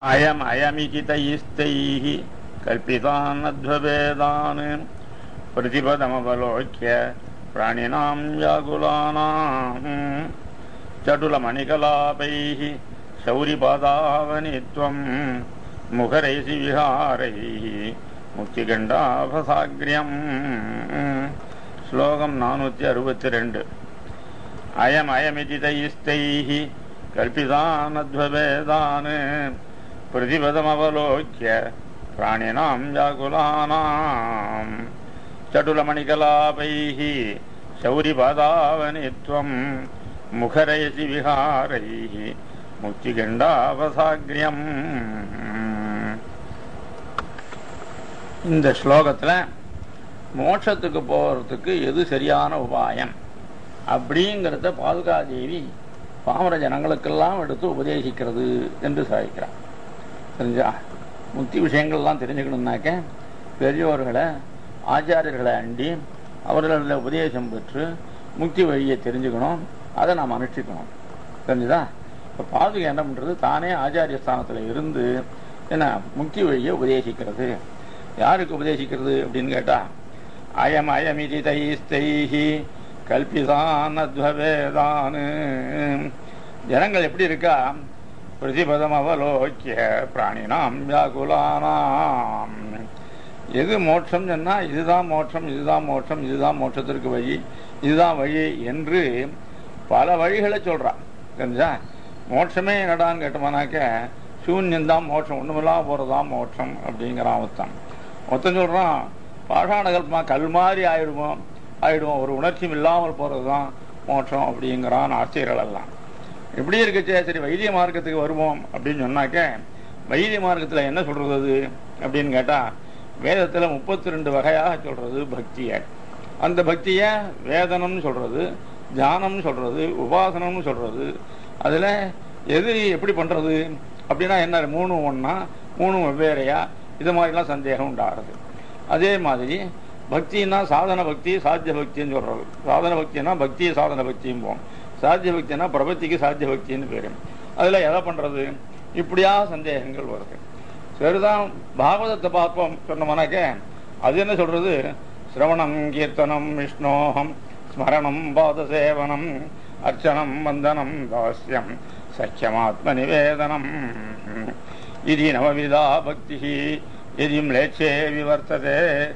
அயம் அயமிதி தைஸ்தைः கல்பிதானத்வவேதாन् प्रतिपदमवलोक्य प्राणिनां व्याकुलानां चटुलमणिकलापैः शौरिपादावनित्वं मुखरैसि विहारैः முக்திகண்டாபசாகிரியம் ஸ்லோகம் நானூற்றி அறுபத்தி ரெண்டு அயம் அயமிதி தைஸ்தைः கல்பிதானத்வவேதாन् प्रतिपदमवलोक्य प्राणिनां व्याकुलानां चटुलमणिकलापैः शौरिपदावनित्वं मुखरयसि विहारैः முக்திகண்டாபசாகிரியம் இந்த ஸ்லோகத்தில் மோட்சத்துக்கு போகிறதுக்கு எது சரியான உபாயம் அப்படிங்கிறத பாதுகாதேவி பாமர ஜனங்களுக்கெல்லாம் எடுத்து உபதேசிக்கிறது என்று சாதிக்கிறார் தெரிஞ்சா முக்தி விஷயங்கள்லாம் தெரிஞ்சுக்கணும்னாக்க பெரியோர்களை ஆச்சாரியர்களை அண்டி அவர்கள உபதேசம் பெற்று முக்தி வழியை தெரிஞ்சுக்கணும் அதை நாம் அனுஷ்டிக்கணும் தெரிஞ்சுதா இப்போ பாதுகை என்ன பண்ணுறது தானே ஆச்சாரிய ஸ்தானத்தில் இருந்து என்ன முக்தி வழியை உபதேசிக்கிறது யாருக்கு உபதேசிக்கிறது அப்படின்னு கேட்டால் அயம் அயமிதி தைஸ்தைஹி கல்பிதான் அத்வவேதானு ஜனங்கள் எப்படி இருக்கா பிரதிபதம் அவலோக்கிய பிராணினாம் வியாகுலானாம் எது மோட்சம் சொன்னா இதுதான் மோட்சம் இதுதான் மோட்சம் இதுதான் மோட்சத்திற்கு வழி இதுதான் வழி என்று பல வழிகளை சொல்றான் தெரிஞ்சா மோட்சமே என்னடான்னு கேட்டோம்னாக்க சூன்யந்தான் மோட்சம் ஒண்ணுமில்லாம போறதுதான் மோட்சம் அப்படிங்கிறான் ஒருத்தன் ஒருத்தன் சொல்றான் பாஷாணகல்பமா கல் மாதிரி ஆயிடுமோ ஆயிடுவோம் ஒரு உணர்ச்சியும் இல்லாமல் போறது தான் மோட்சம் அப்படிங்கிறான் ஆச்சரியர்கள் எல்லாம் எப்படி இருக்குச்சே சரி வைத்திய மார்க்கத்துக்கு வருவோம் அப்படின்னு சொன்னாக்க வைத்திய மார்க்கத்தில் என்ன சொல்றது அது அப்படின்னு கேட்டால் வேதத்தில் முப்பத்தி ரெண்டு வகையாக சொல்றது பக்தியை அந்த பக்தியை வேதனம்னு சொல்றது தியானம்னு சொல்றது உபாசனம்னு சொல்றது அதில் எது எப்படி பண்ணுறது அப்படின்னா என்ன மூணு ஒன்றா மூணு வெவ்வேறையா இது மாதிரிலாம் சந்தேகம் உண்டாகிறது அதே மாதிரி பக்தின்னா சாதன பக்தி சாத்திய பக்தின்னு சொல்றது சாதன பக்தினா பக்தி சாதன பக்தியும் போம் சாத்திய பக்தினா பிரபத்திக்கு சாத்திய பக்தின்னு பேரு அதுல எதை பண்றது இப்படியா சந்தேகங்கள் வருது சரிதான் பாகவதத்தை பார்ப்போம் சொன்னோம்னாக்க அது என்ன சொல்றது சிரவணம் கீர்த்தனம் விஷ்ணோகம் ஸ்மரணம் பாத சேவனம் அர்ச்சனம் வந்தனம் தாஸ்யம் சக்கியமாத்ம நிவேதனம் இது நவவிதா பக்தி எதி லேச்சே விவர்த்ததே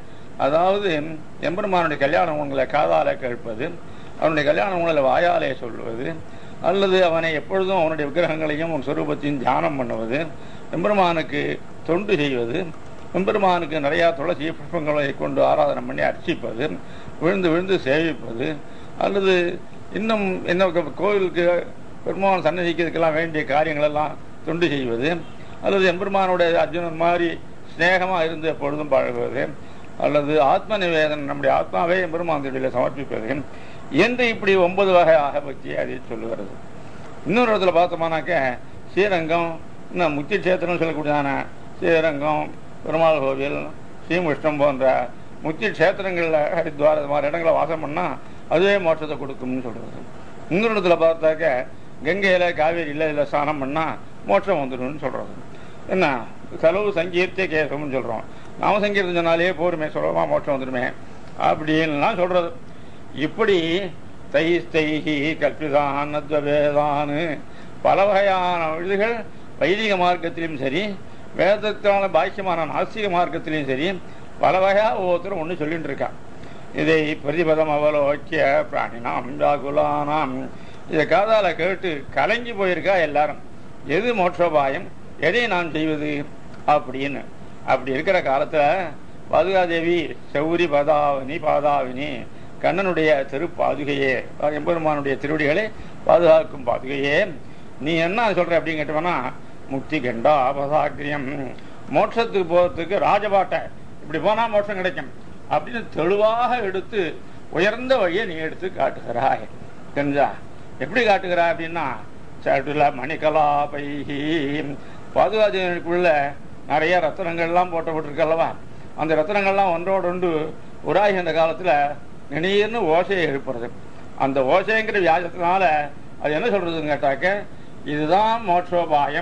அதாவது எம்பெருமானுடைய கல்யாணம் உங்களை காதால கேட்பது அவனுடைய கல்யாணம் உங்களை வாயாலே சொல்வது அல்லது அவனை எப்பொழுதும் அவனுடைய விக்கிரகங்களையும் உன் சொரூபத்தையும் தியானம் பண்ணுவது எம்பெருமானுக்கு தொண்டு செய்வது எம்பெருமானுக்கு நிறையா துளசி புஷ்பங்களை கொண்டு ஆராதனை பண்ணி அர்ச்சிப்பது விழுந்து விழுந்து சேவிப்பது அல்லது இன்னும் என்ன கோவிலுக்கு பெருமான் சன்னதிக்கிறதுக்கெல்லாம் வேண்டிய காரியங்களெல்லாம் தொண்டு செய்வது அல்லது எம்பெருமானுடைய அர்ஜுனன் மாதிரி ஸ்நேகமாக இருந்து எப்பொழுதும் பழகுவது அல்லது ஆத்ம நிவேதனம் நம்முடைய ஆத்மாவே எம்பெருமான் திருடியில் சமர்ப்பிப்பது என்று இப்படி ஒன்பது வகையாக பக்தியை அதை சொல்லுகிறது இன்னொரு இடத்துல பார்த்தோம்னாக்க ஸ்ரீரங்கம் இன்னும் முக்கிய கஷேத்திரம் சொல்லக்கூடியதான ஸ்ரீரங்கம் பெருமாள் கோவில் ஸ்ரீமுஷ்டம் போன்ற முக்கிய கஷேத்திரங்களில் ஹரித்வார் இது மாதிரி இடங்களை வாசம் பண்ணால் அதுவே மோட்சத்தை கொடுக்கும்னு சொல்கிறது இன்னொரு இடத்துல பார்த்தாக்க கங்கையில் காவேரியில் இதில் ஸ்நானம் பண்ணால் மோட்சம் வந்துடும்னு சொல்கிறது என்ன செலவு சங்கீர்த்திய கேசம்னு சொல்கிறோம் நாம சங்கீர்த்தம் சொன்னாலே போருமே சுலபமாக மோட்சம் வந்துடுமே அப்படின்லாம் சொல்கிறது இப்படி தை ஸ்தைஹி கல்பிதான் அத்வவேதான்னு பல வகையான இதுகள் வைதிக மார்க்கத்திலும் சரி வேதத்தான பாக்கியமான நாஸ்திக மார்க்கத்திலையும் சரி பல வகையாக ஒவ்வொருத்தரும் ஒன்று சொல்லிட்டு இருக்கான் இதை பிரதிபதம் அவலோக்கிய பிராணினாம் ஜாகுலானாம் இதை காதால கேட்டு கலங்கி போயிருக்கா எல்லாரும் எது மோட்சோபாயம் எதை நான் செய்வது அப்படின்னு அப்படி இருக்கிற காலத்துல பாதுகாதேவி சௌரி பதாவினி பாதாவினி கண்ணனுடைய திருப்பாதுகையே எம்பெருமானுடைய திருவடிகளை பாதுகாக்கும் பாதுகையே நீ என்ன சொல்ற அப்படின்னு கேட்டோம்னா முக்தி கண்டா அபசாக்கிரியம் மோட்சத்துக்கு போறதுக்கு ராஜபாட்டை இப்படி போனா மோட்சம் கிடைக்கும் அப்படின்னு தெளிவாக எடுத்து உயர்ந்த வழியை நீ எடுத்து காட்டுகிறாய் தெரிஞ்சா எப்படி காட்டுகிறாய் அப்படின்னா சட்டுல மணிக்கலா பைஹி பாதுகாதேவனுக்குள்ள நிறைய ரத்தனங்கள்லாம் போட்டப்பட்டிருக்கல்லவா அந்த ரத்தனங்கள்லாம் ஒன்றோடு ஒன்று உராகி அந்த காலத்துல நினைர்னு ஓசையை எழுப்புறது அந்த ஓசைங்கிற வியாஜத்தினால அது என்ன சொல்றதுன்னு கேட்டாக்க இதுதான் மோட்சோபாயம்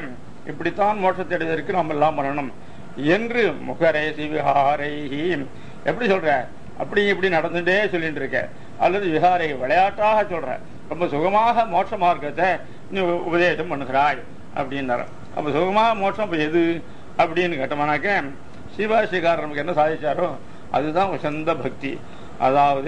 இப்படித்தான் மோட்சத்தை அடைவதற்கு நம்ம எல்லாம் பண்ணணும் என்று முகரேசி விஹாரைஹி எப்படி சொல்ற அப்படி இப்படி நடந்துட்டே சொல்லிட்டு இருக்க அல்லது விஹாரை விளையாட்டாக சொல்ற ரொம்ப சுகமாக மோட்ச மார்க்கத்தை நீ உபதேசம் பண்ணுகிறாய் அப்படின்னாரு அப்ப சுகமாக மோட்சம் இப்ப எது அப்படின்னு கேட்டோம்னாக்க சிவாசிகாரர் நமக்கு என்ன சாதிச்சாரோ அதுதான் உசந்த பக்தி அதாவது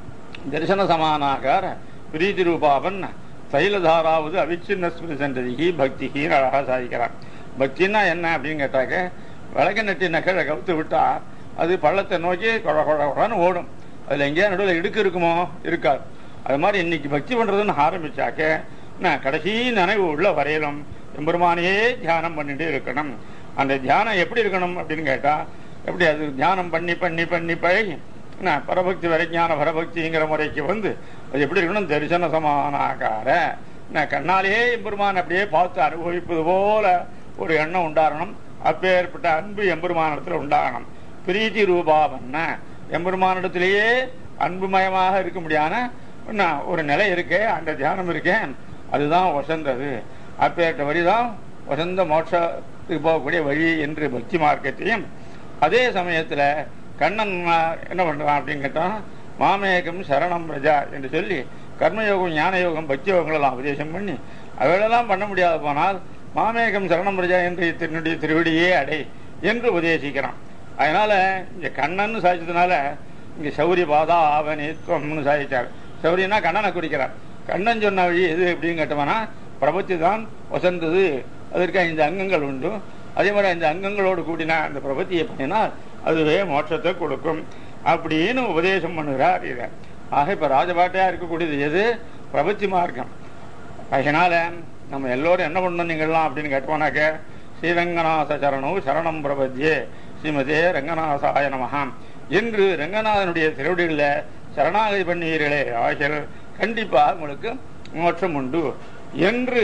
தரிசன சமானாகார பிரீதி ரூபாவன் தைலதாராவது அவிச்சின்ன ஸ்மிருசந்ததிகி பக்திகின்னு அழகாக சாதிக்கிறார் பக்தின்னா என்ன அப்படின்னு கேட்டாக்க விளக்கு நட்டி நக்கழ கவுத்து விட்டா அது பள்ளத்தை நோக்கி கொழ கொழ கொழன்னு ஓடும் அதுல எங்கேயா நடுவில் இடுக்கு இருக்குமோ இருக்காது அது மாதிரி இன்னைக்கு பக்தி பண்றதுன்னு ஆரம்பிச்சாக்க நான் கடைசி நினைவு உள்ள வரையிலும் எம்பெருமானையே தியானம் பண்ணிட்டு இருக்கணும் அந்த தியானம் எப்படி இருக்கணும் அப்படின்னு கேட்டா எப்படி அது தியானம் பண்ணி பண்ணி பண்ணி பழகி என்ன பரபக்தி வரைஞான பரபக்திங்கிற முறைக்கு வந்து அது எப்படி இருக்கணும் தரிசன சமானாகார என்ன கண்ணாலேயே எம்பெருமான் அப்படியே பார்த்து அனுபவிப்பது போல ஒரு எண்ணம் உண்டாகணும் அப்பேற்பட்ட அன்பு எம்பெருமானிடத்துல உண்டாகணும் பிரீத்தி ரூபாவன்ன எம்பெருமானிடத்திலேயே அன்புமயமாக இருக்க முடியாத என்ன ஒரு நிலை இருக்கே அந்த தியானம் இருக்கே அதுதான் வசந்தது அப்பேற்ற வழிதான் வசந்த மோட்சத்துக்கு போகக்கூடிய வழி என்று பக்தி மார்க்கத்தையும் அதே சமயத்துல கண்ணன் ம- என்ன பண்றான் அப்படின்னு கேட்டா மாமேகம் சரணம் பிரஜா என்று சொல்லி கர்மயோகம் ஞான யோகம் பக்தி யோகங்கள் எல்லாம் உபதேசம் பண்ணி அவைகளெல்லாம் பண்ண முடியாது போனால் மாமேகம் சரணம் பிரஜா என்று தன்னுடைய திருவடியே அடை என்று உபதேசிக்கிறான் அதனால இங்க கண்ணன் சாதிச்சதுனால இங்க சௌரி பாதா ஆவணித்வம்னு சாதிச்சார் சௌரியனா கண்ணனை குறிக்கிறார் கண்ணன் சொன்ன வழி எது அப்படின்னு கேட்டோம்னா பிரபத்தி தான் வசந்தது அதற்கு ஐந்து அங்கங்கள் உண்டு அதே மாதிரி ஐந்து அங்கங்களோடு கூடின அந்த பிரபத்தியை பண்ணினால் அதுவே மோட்சத்தை கொடுக்கும் அப்படின்னு உபதேசம் பண்ணுகிறார் இதை ஆக இப்ப ராஜபாட்டையா இருக்கக்கூடியது எது பிரபத்தி மார்க்கம் அதனால நம்ம எல்லோரும் என்ன பண்ணணும் நீங்கள்லாம் அப்படின்னு கேட்டோம்னாக்க ஸ்ரீரங்கநாத சரணம் சரணம் பிரபத்தியே ஸ்ரீமதே ரங்கநாசாய நமகாம் என்று ரங்கநாதனுடைய திருவடிகளில் சரணாகதி பண்ணீர்களே ஆகிய கண்டிப்பாக உங்களுக்கு மோட்சம் உண்டு என்று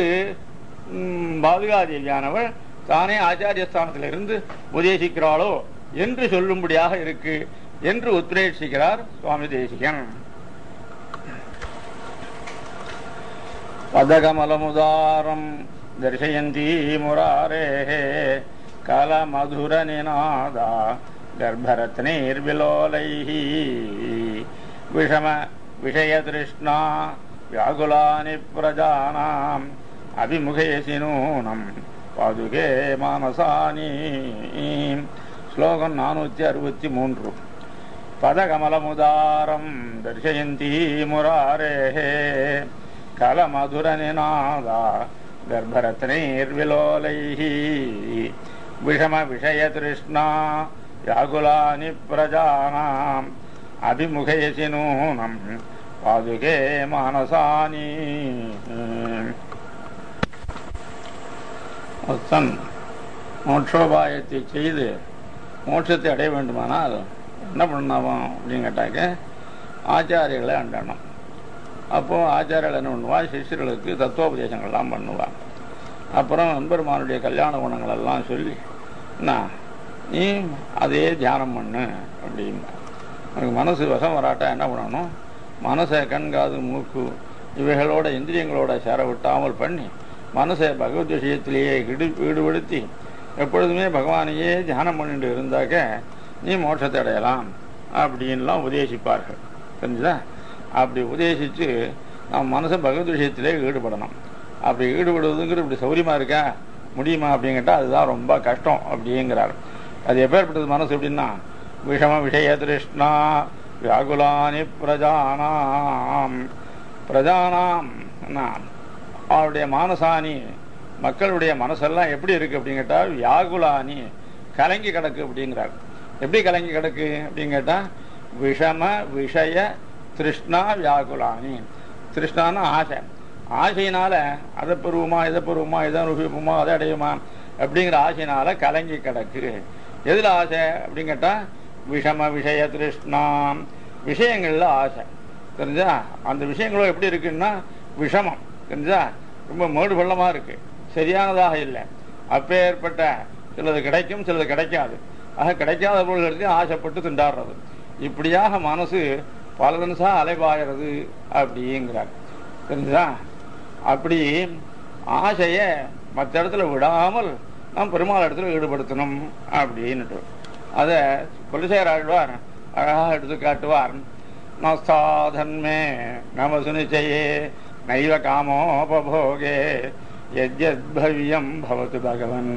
ம், பாதுகாதேவியானவள் தானே ஆச்சாரியஸ்தானத்திலிருந்து உபதேசிக்கிறாளோ என்று சொல்லும்படியாக இருக்கு என்று உத்ரேஷிக்கிறார் சுவாமி தேசிகன் பதகமலமுதாரம் தர்சயந்தி முராரேः கலமதுரநிநாதா गर्भरत्नैर्विलोलैः विषम विषयतृष्णा व्याकुलानि प्रजानाम् अभिमुखेसि नूनम् பாதுகே மானசானி ஸ்லோகம் நானூத்தி அறுபத்தி மூன்று பதகமலமுதாரம் தர்சயந்தி முராரேः கலமதுரநிநாதா गर्भरत्नैर्विलोलैः विषमविषयतृष्णा व्याकुलानि प्रजानाम् अभिमुखयसि नूनम् पादुके मानसानि ஒருத்தன் மோட்சோபாயத்தை செய்து மோட்சத்தை அடைய வேண்டுமானால் என்ன பண்ணாவான் அப்படின்னு கேட்டாக்க ஆச்சாரியர்களை அண்டணும் அப்போ ஆச்சாரியர்கள் என்ன பண்ணுவா சிஷ்யர்களுக்கு தத்துவோபதேசங்கள்லாம் பண்ணுவா அப்புறம் நண்பெருமானுடைய கல்யாண குணங்கள் எல்லாம் சொல்லி என்ன நீ அதே தியானம் பண்ணு அப்படின்னா உனக்கு மனசு வசம் வராட்டா என்ன பண்ணணும் மனசை கண் காது மூக்கு இவைகளோட இந்திரியங்களோட சேர விட்டாமல் பண்ணி மனசை பகவத் விஷயத்திலேயே ஈடு ஈடுபடுத்தி எப்பொழுதுமே பகவானையே தியானம் பண்ணிட்டு இருந்தாக்க நீ மோட்சத்தை அடையலாம் அப்படின்லாம் உபதேசிப்பார்கள் தெரிஞ்சுதா அப்படி உபதேசித்து நம்ம மனசை பகவத் விஷயத்திலே ஈடுபடணும் அப்படி ஈடுபடுவதுங்கிறது இப்படி சௌரியமா இருக்கா முடியுமா அப்படின்னு கேட்டால் அதுதான் ரொம்ப கஷ்டம் அப்படிங்கிறார் அது எப்பேற்பட்டது மனசு எப்படின்னா விஷம விஷய திருஷ்ணா வியாகுலானி பிரஜானாம் பிரஜானாம் என்ன, அவருடைய மானசானி மக்களுடைய மனசெல்லாம் எப்படி இருக்கு அப்படின்னு கேட்டா வியாகுலானி கலங்கி கிடக்கு அப்படிங்கிறார் எப்படி கலங்கி கிடக்கு அப்படின்னு கேட்டா விஷம விஷய திருஷ்ணா வியாகுலானி திருஷ்ணான்னா ஆசை ஆசையினால அதை பெறுவோமா இதை பெறுவோமா இதை அனுபவிப்போமா அதை அடையுமா அப்படிங்கிற ஆசையினால கலங்கி கிடக்கு எதுல ஆசை அப்படின்னு கேட்டா விஷம விஷய திருஷ்ணா விஷயங்கள்ல ஆசை தெரிஞ்சா அந்த விஷயங்களும் எப்படி இருக்குன்னா விஷமம் தெரிஞ்சா ரொம்ப மேடு பள்ளமா இருக்கு சரியானதாக இல்லை அப்பேற்பட்ட சிலது கிடைக்கும் சிலது கிடைக்காது ஆக கிடைக்காத பொருள்களுக்கு ஆசைப்பட்டு திண்டாடுறது இப்படியாக மனசு பல தினசா அலைபாயிறது அப்படிங்கிறார் தெரிஞ்சுதா அப்படி ஆசைய மற்ற இடத்துல விடாமல் நாம் பெருமாள் இடத்துல ஈடுபடுத்தணும் அப்படின்னுட்டு அதை குலசேகர ஆழ்வார் அழகாக எடுத்து காட்டுவார் நஸ்தாதன்மே நம சுனிச்சயே நைவ காமோபோகே யத்யத்பவ்யம் பவத்து பகவன்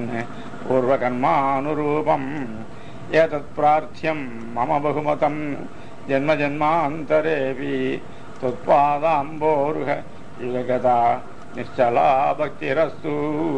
பூர்வகர்மானுரூபம் ஏதத் பிரார்த்தியம் மம பகுமதம் ஜென்ம ஜென்மாந்தரேபி தொத்பாதாம்போருக யுககதா நிச்சலா பக்திரஸ்து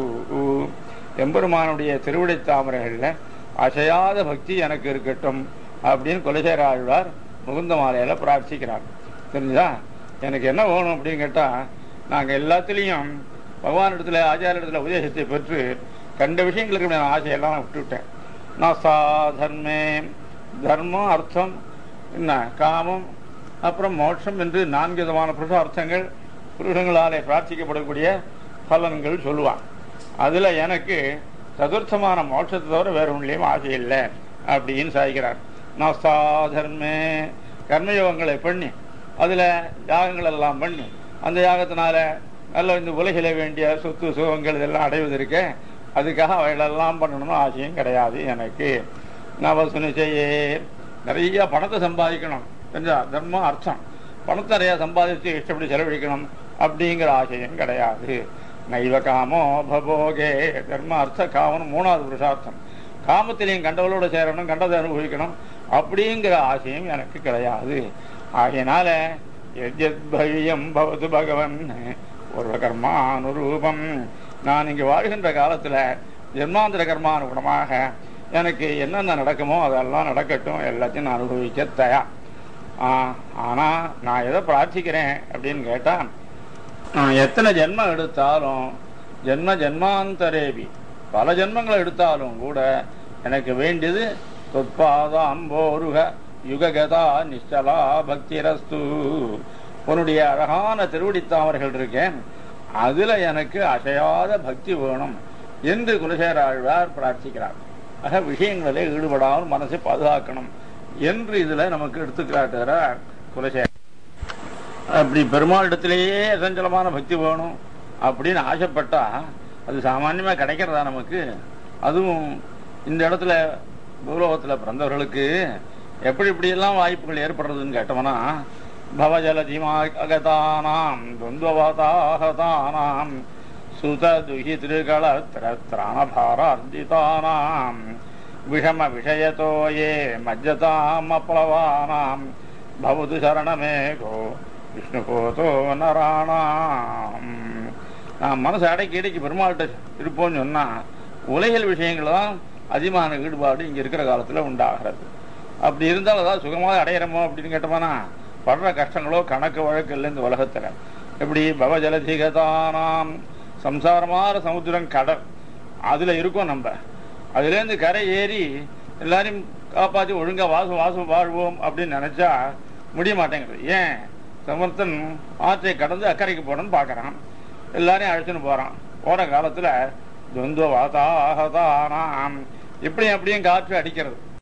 எம்பெருமானுடைய திருவிடை தாமரைகளில் அசையாத பக்தி எனக்கு இருக்கட்டும் அப்படின்னு குலசேர ஆழ்வார் முகுந்த மாலையில பிரார்த்திக்கிறார் தெரிஞ்சுதா எனக்கு என்ன வேணும் அப்படின்னு கேட்டா நாங்க எல்லாத்துலேயும் பகவான் இடத்துல ஆச்சார இடத்துல உபதேசத்தை பெற்று கண்ட விஷயங்களுக்கு நான் ஆசையெல்லாம் நான் விட்டுவிட்டேன் நான் சா தர்மே தர்மம் அர்த்தம் என்ன காமம் அப்புறம் மோட்சம் என்று நான்கு விதமான புருஷார்த்தங்கள் புருஷங்களாலே பிரார்த்திக்கப்படக்கூடிய பலன்கள் சொல்லுவான் அதுல எனக்கு சதுர்த்தமான மோட்சத்தை தவிர வேற ஒன்றிலையும் ஆசை இல்லை அப்படின்னு சாய்க்கிறார் நாஸ்தா தர்மே கர்மயோகங்களை பண்ணி அதுல யாகங்கள் எல்லாம் பண்ணி அந்த யாகத்தினால நல்ல இந்த உலகில வேண்டிய சொத்து சுகங்கள் இதெல்லாம் அடைவதற்கு அதுக்காக அவைகளெல்லாம் பண்ணணும்னு ஆசையும் கிடையாது எனக்கு நவசுனி செய்யே நிறைய பணத்தை சம்பாதிக்கணும் தெரிஞ்சா தர்மம் அர்த்தம் பணத்தை நிறைய சம்பாதிச்சு இஷ்டப்படி செலவழிக்கணும் அப்படிங்கிற ஆசையும் கிடையாது நைவ காமோ பபோகே தர்ம அர்த்த காமம் மூணாவது புருஷார்த்தம் காமத்திலையும் கண்டவளோட சேரணும் கண்டதை அனுபவிக்கணும் அப்படிங்கிற ஆசையும் எனக்கு கிடையாது ஆகையினால எத்யத்பவியம் பவது பகவன் ஒரு கர்மானுரூபம் நான் இங்கு வாழ்கின்ற காலத்துல ஜென்மாந்திர கர்மானுகுணமாக எனக்கு என்னென்ன நடக்குமோ அதெல்லாம் நடக்கட்டும் எல்லாத்தையும் நான் அனுபவிக்க தயார் ஆஹ், ஆனா நான் எதை பிரார்த்திக்கிறேன் அப்படின்னு கேட்டா நான் எத்தனை ஜென்மம் எடுத்தாலும் ஜென்ம ஜென்மாந்தரேபி பல ஜென்மங்களை எடுத்தாலும் கூட எனக்கு வேண்டியது தொற்பாதாம்போருக யுககதா நிச்சலா பக்திரஸ்து உன்னுடைய அழகான திருவடித்தாமர்கள் இருக்கேன் அதுல எனக்கு அசையாத பக்தி வேணும் என்று குலசேர ஆழ்வார் பிரார்த்திக்கிறார் ஆக விஷயங்களில் ஈடுபடாமல் மனசை பாதுகாக்கணும் என்று இதுல நமக்கு எடுத்துக்காட்டுகிறார் குலசேர அப்படி பெருமாளிடத்திலேயே அசஞ்சலமான பக்தி வேணும் அப்படின்னு ஆசைப்பட்டா அது சாமான்யமா கிடைக்கிறதா நமக்கு அதுவும் இந்த இடத்துல பூலோகத்துல பிறந்தவர்களுக்கு எப்படி இப்படி எல்லாம் வாய்ப்புகள் ஏற்படுறதுன்னு கேட்டோம்னா பவஜலதிமாகதானாம் துவந்தவாதாகதானாம் சுத துஹி திருகள திராணபாரார்ஜிதானாம் விஷம விஷயத்தோ ஏ மஜ்ஜதாம் அப்ளவானாம் பவது சரணமேகோ விஷ்ணுபோதோ நராணாம் நான் மனசு அடக்கி இடைக்கு பெருமாள்கிட்ட இருப்போம்னு சொன்னா உலகில் விஷயங்கள் தான் அதிகமான ஈடுபாடு இங்க இருக்கிற காலத்துல உண்டாகிறது அப்படி இருந்தால் அதாவது சுகமாக அடையிறமோ அப்படின்னு கேட்டோம்னா படுற கஷ்டங்களோ கணக்கு வழக்கு இல்லை இந்த உலகத்துல எப்படி பவஜலதிகதானாம் சம்சாரமான சமுத்திரம் கடல் அதுல இருக்கோம் நம்ம அதுலேருந்து கரை ஏறி எல்லாரையும் காப்பாற்றி ஒழுங்கா வாசம் வாசம் வாழ்வோம் அப்படின்னு நினைச்சா முடிய மாட்டேங்குது ஏன் சமர்த்தன் ஆற்றை கடந்து அக்கறைக்கு போகணும்னு பார்க்கறான் எல்லாரையும் அழைச்சுன்னு போறான் போற காலத்துல துவந்த வாதாகதானாம் இப்படியும் அப்படியும் காற்று அடிக்கிறது